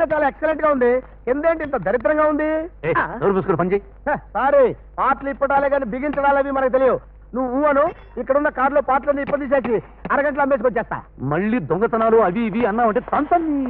చాలా ఎక్సలెంట్ గా ఉంది కిందేంటి ఇంత దరిద్రంగా ఉంది ఏ, నోరు మూసుకుని పని చేయి హ, సారీ పాటలు ఇప్పటాలే కానీ బిగించడాలు అవి మనకు తెలియవు నువ్వు ఊహను ఇక్కడున్న కార్లో పాటలన్నీ ఇప్పటి తీసేసి అరగంటలో అమ్మేసుకొచ్చేస్తా మళ్ళీ దొంగతనాలు అవి ఇవి అన్నావంటే తంతని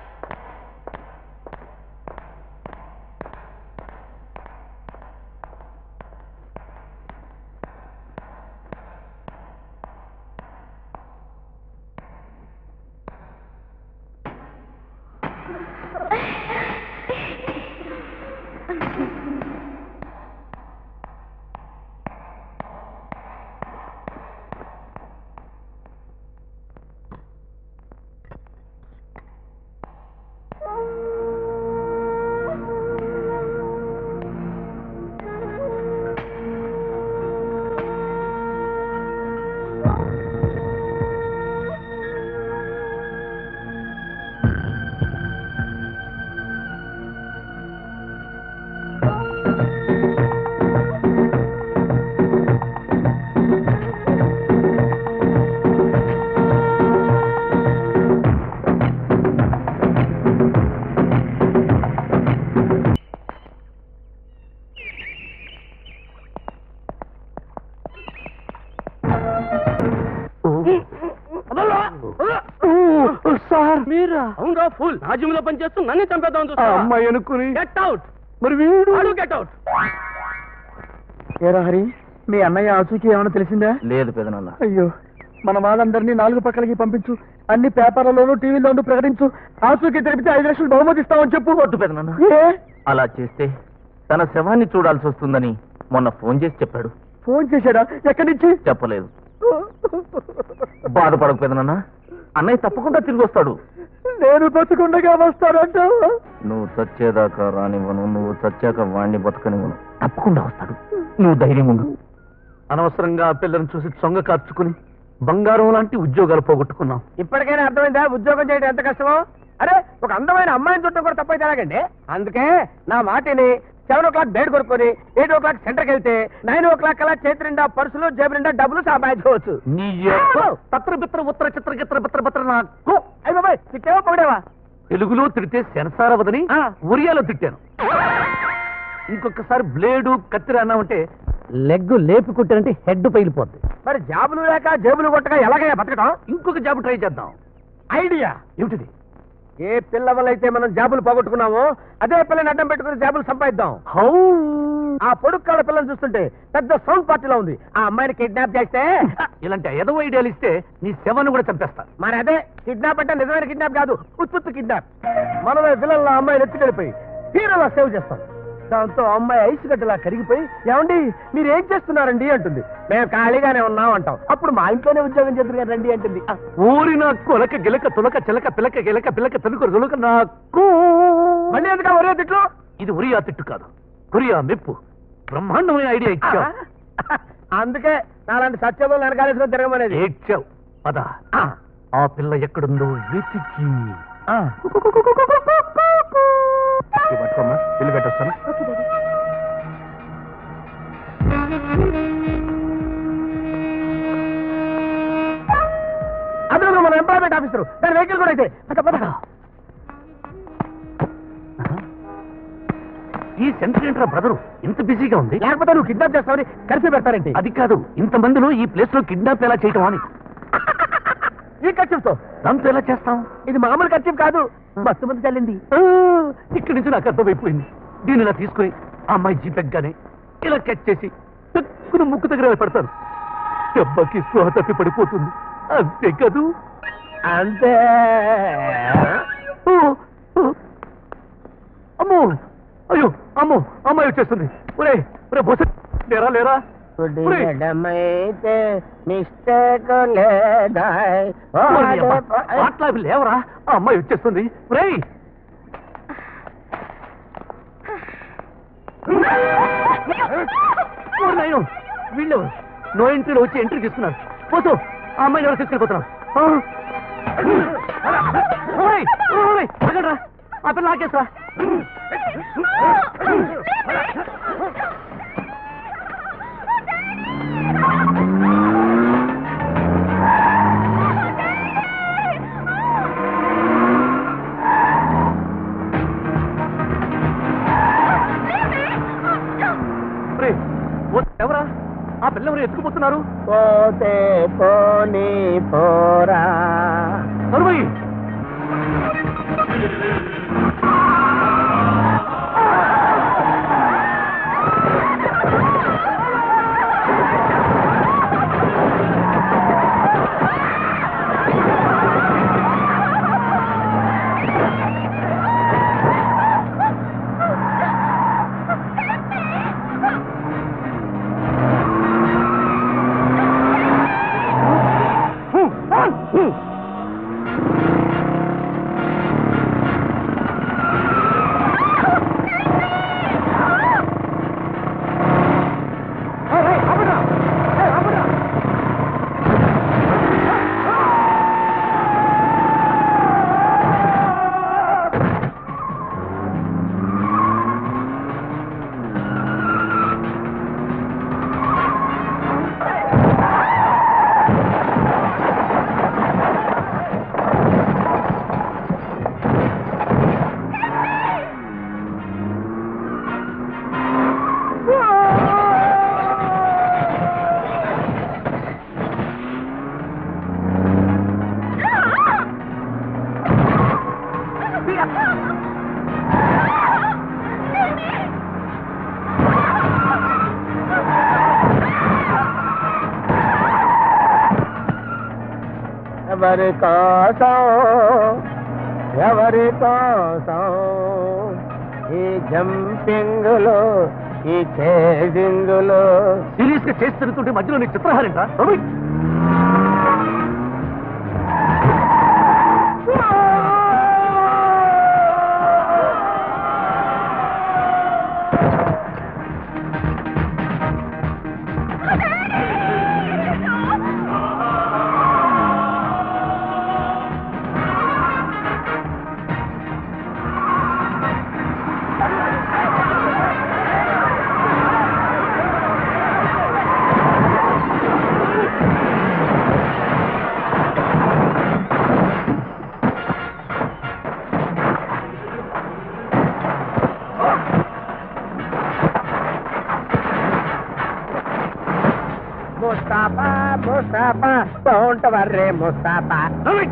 సార్ మీరా అవును ఫుల్ నా జిమ్ లో పనిచేస్తూ నన్నే చంపేద్దాం ఆ అమ్మాయి అనుకుని గెట్ అవుట్ మరి వీడు గెట్ అవుట్ ఏరా హరి మీ అన్నయ్య ఆచూకీ ఏమైనా తెలిసిందా లేదు పెదనాన్న అయ్యో మన వాళ్ళందరినీ నాలుగు పక్కలకి పంపించు అన్ని పేపర్లలోనూ టీవీలోనూ ప్రకటించు ఆచూకీ తెలిపితే ఐదు లక్షలు బహుమతి ఇస్తామని చెప్పు వద్దు పెదనాన్న ఏ అలా చేస్తే తన శవాన్ని చూడాల్సి వస్తుందని మొన్న ఫోన్ చేసి చెప్పాడు ఫోన్ చేశాడా ఎక్కడి నుంచి చెప్పలేదు బాధపడకు పెదనాన్న అన్నయ్య తప్పకుండా తిరిగి వస్తాడు నేను బతుకుండగా వస్తానంట నువ్వు చచ్చేదాకా రానివ్వను నువ్వు చచ్చాక వాణ్ణి బతకనివ్వను తప్పకుండా వస్తాడు నువ్వు ధైర్యం ఉండు అనవసరంగా ఆ పిల్లని చూసి చొంగ కార్చుకుని బంగారం లాంటి ఉద్యోగాలు పోగొట్టుకున్నాం ఇప్పటికైనా అర్థమైందా ఉద్యోగం చేయడం ఎంత కష్టమో అరే ఒక అందమైన అమ్మాయిని చుట్టం కూడా తప్పైతే ఎలాగండి అందుకే నా మాటిని సెవెన్ ఓ క్లాక్ బెడ్ కొనుక్కొని ఎయిట్ ఓ క్లాక్ సెంటర్కి వెళ్తే నైన్ ఓ క్లాక్ అలా చేతి నిండా పర్సులు జేబు నిండా డబ్బులు సంపాదించుకోవచ్చు నీ యొక్క పత్ర బిత్ర ఉత్తర చిత్ర చిత్ర బిత్ర బిత్ర నాకు అయ్యి బాబాయ్ తిట్టేవా పొగిడేవా తెలుగులో తిడితే సెన్సారవదని ఆ. ఒరియాలో తిట్టాను ఇంకొకసారి బ్లేడు కత్తిర అన్నామంటే లెగ్ లేపి కుట్టారంటే హెడ్ పైలిపోద్ది మరి జాబులు లేక జేబులు కొట్టగా ఎలాగయ్యా బతకడం ఇంకొక జాబ్ ట్రై చేద్దాం ఐడియా ఏమిటిది ఏ పిల్ల వల్ల అయితే మనం జాబులు పోగొట్టుకున్నామో అదే పిల్లని అడ్డం పెట్టుకుని జాబులు సంపాదిద్దాం హౌ ఆ పొడుగు కాళ్ళ పిల్లని చూస్తుంటే పెద్ద సౌండ్ పార్టీలో ఉంది ఆ అమ్మాయిని కిడ్నాప్ చేస్తే ఇలాంటి ఎదవ ఐడియాలు ఇస్తే నీ శవాన్ని కూడా చంపేస్తా మరి అదే కిడ్నాప్ అంటే నిజమైన కిడ్నాప్ కాదు ఉత్పత్తి కిడ్నాప్ మనమే విలన్ల అమ్మాయిని ఎత్తుకెళ్ళిపోయి హీరోలా సేవ్ చేస్తాం దాంతో ఆ అమ్మాయి ఐసు గడ్డలా కరిగిపోయి ఏమండి మీరు ఏం చేస్తున్నారండి అంటుంది మేము ఖాళీగానే ఉన్నాం అంటాం అప్పుడు మా ఇంట్లోనే ఉద్యోగం చేద్దరు రండి అంటుంది ఆ, ఊరి నా కొలక గిలక తులక చిలక పిలక గిలక పిలక తనుకు రులక నాకు మళ్ళీ ఎందుకు ఒరే తిట్లు ఇది ఉరియా తిట్టు కాదు ఉరియా మెప్పు బ్రహ్మాండమైన ఐడియా ఇచ్చావు అందుకే నాలాంటి సత్యదోళ్ళు వెనకాలేసుకొని తిరగమనేది ఏడ్చావు పద ఆ, ఆ పిల్ల ఎక్కడుందో వెతికి ఆ. ఇది పట్టుకోమ్మా ఇల్లు పెట్టొస్తాను అందులో మన ఎంప్లాయ్మెంట్ ఆఫీసర్ దాని వెహికల్ కూడా అయితే పద, పద. ఈ సెంటర్ ఏంట్రా బ్రదరు ఇంత బిజీగా ఉంది లేకపోతే నువ్వు కిడ్నాప్ చేస్తావని కలిసి పెడతారేంటి అది కాదు ఇంత మందిలో ఈ ప్లేస్ లో కిడ్నాప్ ఎలా చేయటం అని ఈ ఖర్చుతో దాంతో ఎలా చేస్తాం ఇది మామూలు ఖర్చు కాదు బస్సు మంది చల్లింది ఆ, ఇక్కడి నుంచి నాకు అర్థమైపోయింది దీన్ని ఇలా తీసుకుని ఆ అమ్మాయి జీపెక్గానే ఇలా కట్ చేసి తక్కువ ముక్కు దగ్గర పెడతారు దెబ్బకి స్పృహ తప్పి పడిపోతుంది అంతే కదూ అంతే ఓ, ఓ. అమ్మో అయ్యో అమ్మో అమ్మాయి వచ్చేస్తుంది ఒరే ఒరే బొస లేరా లేరా ఒరే, అయితే మిస్టేక్ లేదా ఓరి అబ్బా, అట్లా అవి లేవరా ఆ అమ్మాయి వచ్చేస్తుంది ఒరేయ్ ఓరి నాయనో, వీళ్ళెవరు నో ఎంట్రీలో వచ్చి ఎంట్రీ తీసుకున్నారు పోతూ ఆ అమ్మాయిని ఎవరు తీసుకెళ్ళిపోతున్నారు ఆ? ఓయ్, ఓయ్, ఆగండ్రా. ఆ పిల్ల ఆకేసా ఎవరా ఆ పిల్లవరు ఎత్తుకుపోతున్నారు పోతే పోనీ పోరా సరువయ్యి ఎవరి కోసం ఎవరి కోసం ఈ జంపింగులు ఈ చేసింగులు సీరియస్ గా చేసి తిరుగుతుంటే మధ్యలో నీ చిత్రహారేంట్రా సరువయ్యి ముస్తాఫా ముస్తాఫా బాగుంటవర్రే ముస్తాఫా సరువయ్యి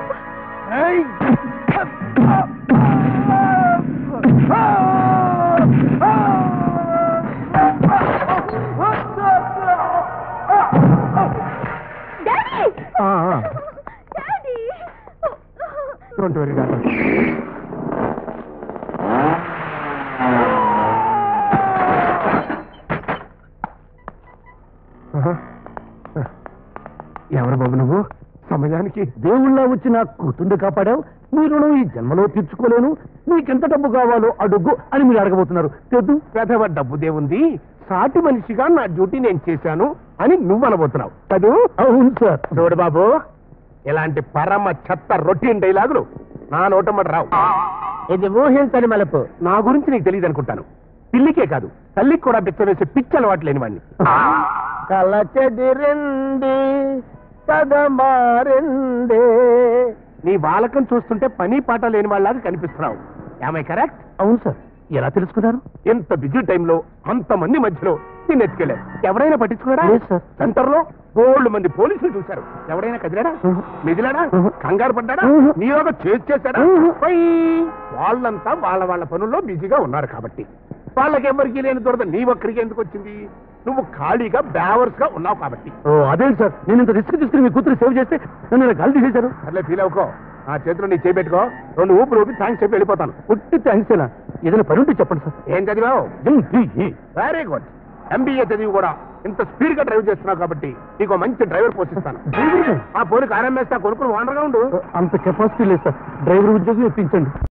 Hey! డాడీ ఆ, ఆ. డాడీ డోంట్ వరీ డాక్టర్ ఎవరు బాబు నువ్వు సమయానికి దేవుళ్ళ వచ్చి నాకు కూతుండి కాపాడావు నీ రుణం ఈ జన్మలో తీర్చుకోలేను నీకెంత డబ్బు కావాలో అడుగు అని మీరు అడగబోతున్నారు తెద్దు పెదవ డబ్బు దేవుంది సాటి మనిషిగా నా డ్యూటీ నేను చేశాను అని నువ్వు అనబోతున్నావు కదూ అవును సార్ చూడు బాబు ఇలాంటి పరమ చెత్త రొటీన్ డైలాగులు నా నోటమ్మటి రావు ఇది ఊహించని మలుపు నా గురించి నీకు తెలియదు అనుకుంటాను పిల్లికే కాదు తల్లికి కూడా పిచ్చ వేసే పిచ్చి అలవాటు లేని వాడిని కల చెదిరింది కథ మారింది నీ బాలకం చూస్తుంటే పని పాట లేని వాళ్ళలాగా కనిపిస్తున్నావు ఏమై కరెక్ట్ అవును సార్ ఎలా తెలుసుకున్నారు ఎంత బిజీ టైంలో అంతమంది మధ్యలో నిన్ను ఎత్తుకెళ్ళారు ఎవరైనా పట్టించుకున్నారా లేదు సార్. సెంటర్ లో బోల్డ్ మంది పోలీసులు చూశారు ఎవరైనా కదిలాడా ఉహు. మెదిలాడా ఉహు. కంగారు పడ్డాడా ఉహు. నీలోగా చేసి చేశాడా ఉహు. పై వాళ్ళంతా వాళ్ళ వాళ్ళ పనుల్లో బిజీగా ఉన్నారు కాబట్టి వాళ్ళకెవరికి లేని దొరద నీ ఒక్కరికి ఎందుకు వచ్చింది నువ్వు ఖాళీగా బ్యావర్స్ గా ఉన్నావు కాబట్టి ఓ అదేంటి సార్ నేను ఇంత రిస్క్ తీసుకుని మీ కూతురు సేవ్ చేస్తే నన్ను ఇలా గాలి తీసేశారు అట్లే ఫీల్ అవుకో నా చేతిలో నీ చేపెట్టుకో రెండు ఊపిరి ఊపి థ్యాంక్స్ చెప్పి వెళ్ళిపోతాను పుట్టి థ్యాంక్స్ ఎలా ఏదైనా పని ఉంటే చెప్పండి సార్ ఏం చదివావు ఎంపీఈ. వెరీ గుడ్ ఎంబీఏ చదివి కూడా ఇంత స్పీడ్ గా డ్రైవ్ చేస్తున్నావు కాబట్టి నీకు ఓ మంచి డ్రైవర్ పోషిస్తాను ఆ పోలికి ఆర్ఎంఎస్ కొనుక్కుని ఓనర్గా ఉండు అంత కెపాసిటీ లేదు సార్ డ్రైవర్ ఉద్యోగం ఇప్పించండి